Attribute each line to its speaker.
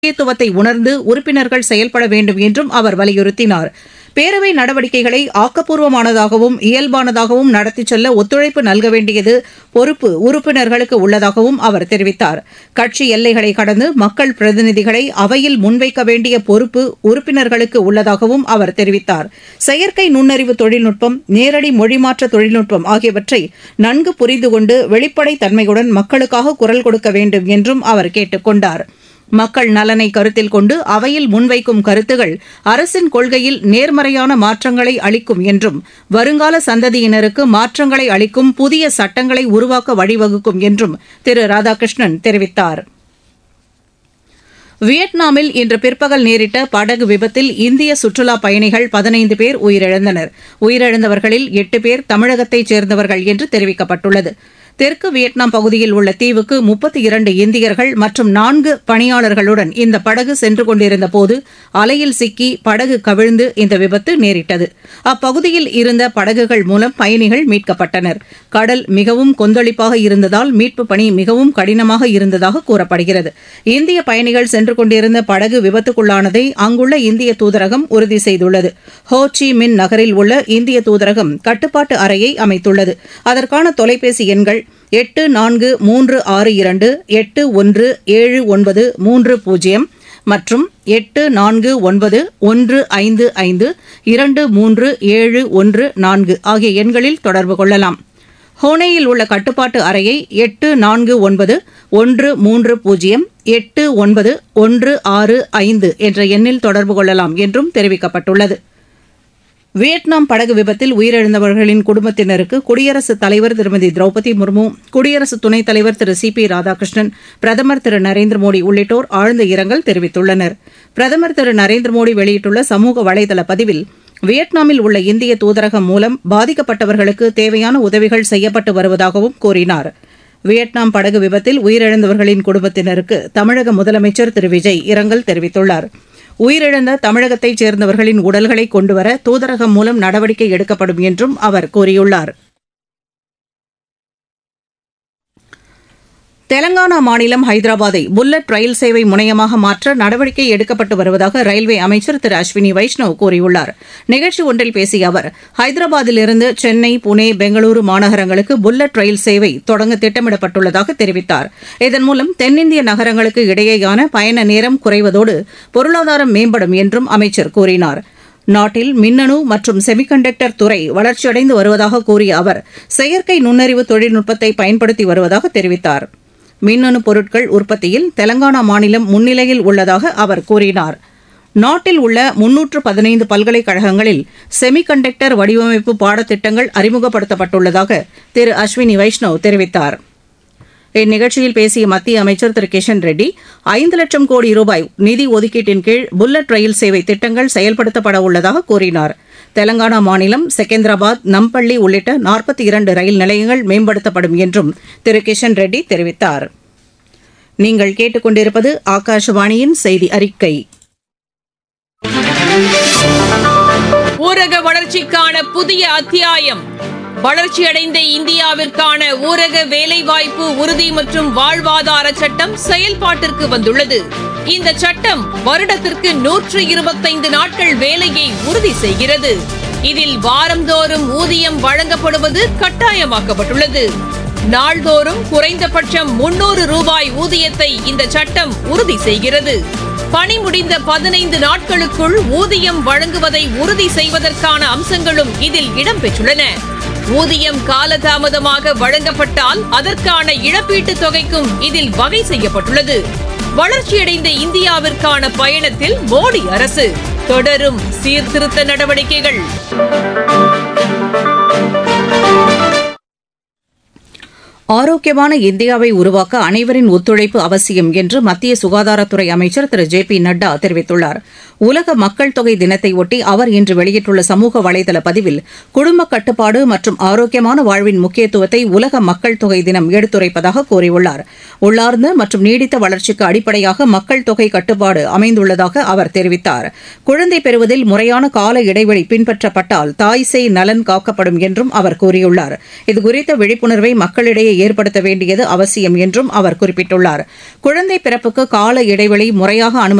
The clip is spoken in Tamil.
Speaker 1: முக்கியத்துவத்தை உணர்ந்து உறுப்பினர்கள் செயல்பட வேண்டும் என்றும் அவர் வலியுறுத்தினார் பேரவை நடவடிக்கைகளை ஆக்கப்பூர்வமானதாகவும் இயல்பானதாகவும் நடத்திச் செல்ல ஒத்துழைப்பு நல்க வேண்டியது பொறுப்பு உறுப்பினர்களுக்கு உள்ளதாகவும் அவர் தெரிவித்தார் கட்சி எல்லைகளை கடந்து மக்கள் பிரதிநிதிகளை அவையில் முன்வைக்க வேண்டிய பொறுப்பு உறுப்பினர்களுக்கு உள்ளதாகவும் அவர் தெரிவித்தார் செயற்கை நுண்ணறிவு தொழில்நுட்பம் நேரடி மொழிமாற்ற தொழில்நுட்பம் ஆகியவற்றை நன்கு புரிந்து கொண்டு வெளிப்படைத் தன்மையுடன் மக்களுக்காக குரல் கொடுக்க வேண்டும் என்றும் அவர் கேட்டுக் கொண்டார் மக்கள் நலனை கருத்தில் கொண்டு அவையில் முன்வைக்கும் கருத்துகள் அரசின் கொள்கையில் நேர்மறையான மாற்றங்களை அளிக்கும் என்றும் வருங்கால சந்ததியினருக்கு மாற்றங்களை அளிக்கும் புதிய சட்டங்களை உருவாக்க வழிவகுக்கும் என்றும் திரு ராதாகிருஷ்ணன் தெரிவித்தார் வியட்நாமில் இன்று பிற்பகல் நேரிட்ட படகு விபத்தில் இந்திய சுற்றுலாப் பயணிகள் பதினைந்து பேர் உயிரிழந்தனர் உயிரிழந்தவர்களில் எட்டு பேர் தமிழகத்தைச் சேர்ந்தவர்கள் என்று தெரிவிக்கப்பட்டுள்ளது தெற்கு வியட்நாம் பகுதியில் உள்ள தீவுக்கு முப்பத்தி இரண்டு இந்தியர்கள் மற்றும் நான்கு பணியாளர்களுடன் இந்த படகு சென்று கொண்டிருந்த போது அலையில் சிக்கி படகு கவிழ்ந்து இந்த விபத்து நேரிட்டது அப்பகுதியில் இருந்த படகுகள் மூலம் பயணிகள் மீட்கப்பட்டனர் கடல் மிகவும் கொந்தளிப்பாக இருந்ததால் மீட்புப் பணி மிகவும் கடினமாக இருந்ததாக கூறப்படுகிறது இந்திய பயணிகள் சென்று கொண்டிருந்த படகு விபத்துக்குள்ளானதை அங்குள்ள இந்திய தூதரகம் உறுதி செய்துள்ளது ஹோ சி மின் நகரில் உள்ள இந்திய தூதரகம் கட்டுப்பாட்டு அறையை அமைத்துள்ளது அதற்கான தொலைபேசி எண்கள் எட்டு நான்கு மூன்று ஆறு இரண்டு எட்டு ஒன்று ஏழு ஒன்பது மூன்று பூஜ்ஜியம் மற்றும் எட்டு நான்கு ஒன்பது ஒன்று ஐந்து ஐந்து இரண்டு மூன்று ஏழு ஒன்று நான்கு ஆகிய எண்களில் தொடர்பு கொள்ளலாம் ஹோனேயில் உள்ள கட்டுப்பாட்டு அறையை எட்டு நான்கு ஒன்பது ஒன்று மூன்று பூஜ்ஜியம் எட்டு ஒன்பது ஒன்று ஆறு ஐந்து என்ற எண்ணில் தொடர்பு கொள்ளலாம் என்றும் தெரிவிக்கப்பட்டுள்ளது வியட்நாம் படகு விபத்தில் உயிரிழந்தவர்களின் குடும்பத்தினருக்கு குடியரசுத் தலைவர் திருமதி திரௌபதி முர்மு குடியரசு துணைத் தலைவர் திரு சி பி ராதாகிருஷ்ணன் பிரதமர் திரு நரேந்திர மோடி உள்ளிட்டோர் ஆழ்ந்த இரங்கல் தெரிவித்துள்ளனர் பிரதமர் திரு நரேந்திர மோடி வெளியிட்டுள்ள சமூக வலைதள பதிவில் வியட்நாமில் உள்ள இந்திய தூதரகம் மூலம் பாதிக்கப்பட்டவர்களுக்கு தேவையான உதவிகள் செய்யப்பட்டு வருவதாகவும் கூறினார் வியட்நாம் படகு விபத்தில் உயிரிழந்தவர்களின் குடும்பத்தினருக்கு தமிழக முதலமைச்சர் திரு விஜய் இரங்கல் தெரிவித்துள்ளார் உயிரிழந்த தமிழகத்தைச் சேர்ந்தவர்களின் உடல்களை கொண்டுவர தூதரகம் மூலம் நடவடிக்கை எடுக்கப்படும் என்றும் அவர் கூறியுள்ளார் தெலங்கானா மாநிலம் ஹைதராபாத்தை புல்லட் ரயில் சேவை முனையமாக மாற்ற நடவடிக்கை எடுக்கப்பட்டு வருவதாக ரயில்வே அமைச்சர் திரு அஸ்வினி வைஷ்ணவ் கூறியுள்ளார் நிகழ்ச்சி ஒன்றில் பேசிய அவர் ஹைதராபாத்திலிருந்து சென்னை புனே பெங்களூரு மாநகரங்களுக்கு புல்லட் ரயில் சேவை தொடங்க திட்டமிடப்பட்டுள்ளதாக தெரிவித்தார் இதன் மூலம் தென்னிந்திய நகரங்களுக்கு இடையேயான பயண நேரம் குறைவதோடு பொருளாதாரம் மேம்படும் என்றும் அமைச்சர் கூறினார் நாட்டில் மின்னணு மற்றும் செமிகண்டக்டர் துறை வளர்ச்சியடைந்து வருவதாக கூறிய அவர் செயற்கை நுண்ணறிவு தொழில்நுட்பத்தை பயன்படுத்தி வருவதாக தெரிவித்தார் மின்னணு பொருட்கள் உற்பத்தியில் தெலங்கானா மாநிலம் முன்னிலையில் உள்ளதாக அவர் கூறினார் நாட்டில் உள்ள முன்னூற்று பதினைந்து பல்கலைக்கழகங்களில் செமிகண்டக்டர் வடிவமைப்பு பாடத்திட்டங்கள் அறிமுகப்படுத்தப்பட்டுள்ளதாக திரு அஸ்வினி வைஷ்ணவ் தெரிவித்தார் இந்நிகழ்ச்சியில் பேசிய மத்திய அமைச்சர் திரு கிஷன் ரெட்டி ஐந்து லட்சம் கோடி ரூபாய் நிதி ஒதுக்கீட்டின் கீழ் புல்லட் ரயில் சேவை திட்டங்கள் செயல்படுத்தப்பட உள்ளதாக கூறினார் தெலங்கானா மாநிலம் செகந்திராபாத் நம்பள்ளி உள்ளிட்ட நாற்பத்தி இரண்டு ரயில் நிலையங்கள் மேம்படுத்தப்படும் என்றும் திரு கிஷன் ரெட்டி தெரிவித்தார் நீங்கள் கேட்டுக்கொண்டிருப்பது ஆகாஷவாணியின் செய்தி அறிக்கை
Speaker 2: ஊரக வளர்ச்சிக்கான புதிய அத்தியாயம் வளர்ச்சியடைந்த இந்தியாவிற்கான ஊரக வேலைவாய்ப்பு உறுதி மற்றும் வாழ்வாதார சட்டம் செயல்பாட்டிற்கு வந்துள்ளது இந்த சட்டம் வருடத்திற்கு நூற்று இருபத்தைந்து நாட்கள் வேலையை உறுதி செய்கிறது இதில் வாரந்தோறும் ஊதியம் வழங்கப்படுவது கட்டாயமாக்கப்பட்டுள்ளது நாள்தோறும் குறைந்தபட்சம் முன்னூறு ரூபாய் ஊதியத்தை இந்த சட்டம் உறுதி செய்கிறது பணி முடிந்த பதினைந்து நாட்களுக்குள் ஊதியம் வழங்குவதை உறுதி செய்வதற்கான அம்சங்களும் இதில் இடம்பெற்றுள்ளன ஊதியம் காலதாமதமாக வழங்கப்பட்டால் அதற்கான இழப்பீட்டுத் தொகைக்கும் இதில் வகை செய்யப்பட்டுள்ளது வளர்ச்சியடைந்த இந்தியாவிற்கான பயணத்தில் மோடி அரசு தொடரும் சீர்திருத்த நடவடிக்கைகள்
Speaker 1: ஆரோக்கியமான இந்தியாவை உருவாக்க அனைவரின் ஒத்துழைப்பு அவசியம் என்று மத்திய சுகாதாரத்துறை அமைச்சர் திரு ஜே பி நட்டா தெரிவித்துள்ளார் உலக மக்கள் தொகை தினத்தையொட்டி அவர் இன்று வெளியிட்டுள்ள சமூக வலைதள பதிவில் குடும்ப கட்டுப்பாடு மற்றும் ஆரோக்கியமான வாழ்வின் முக்கியத்துவத்தை உலக மக்கள் தொகை தினம் எடுத்துரைப்பதாக கூறியுள்ளார் உள்ளார்ந்த மற்றும் நீடித்த வளர்ச்சிக்கு அடிப்படையாக மக்கள் தொகை கட்டுப்பாடு அமைந்துள்ளதாக அவர் தெரிவித்தார் குழந்தை பெறுவதில் முறையான கால இடைவெளி பின்பற்றப்பட்டால் தாய் சேய் நலன் காக்கப்படும் என்றும் அவர் கூறியுள்ளார் இதுகுறித்த விழிப்புணர்வை மக்களிடையே ஏற்படுத்த வேண்டியது அவசியம் என்றும் அவர் குறிப்பிட்டுள்ளார் குழந்தை பிறப்புக்கு கால இடைவெளி முறையாக அனுமதி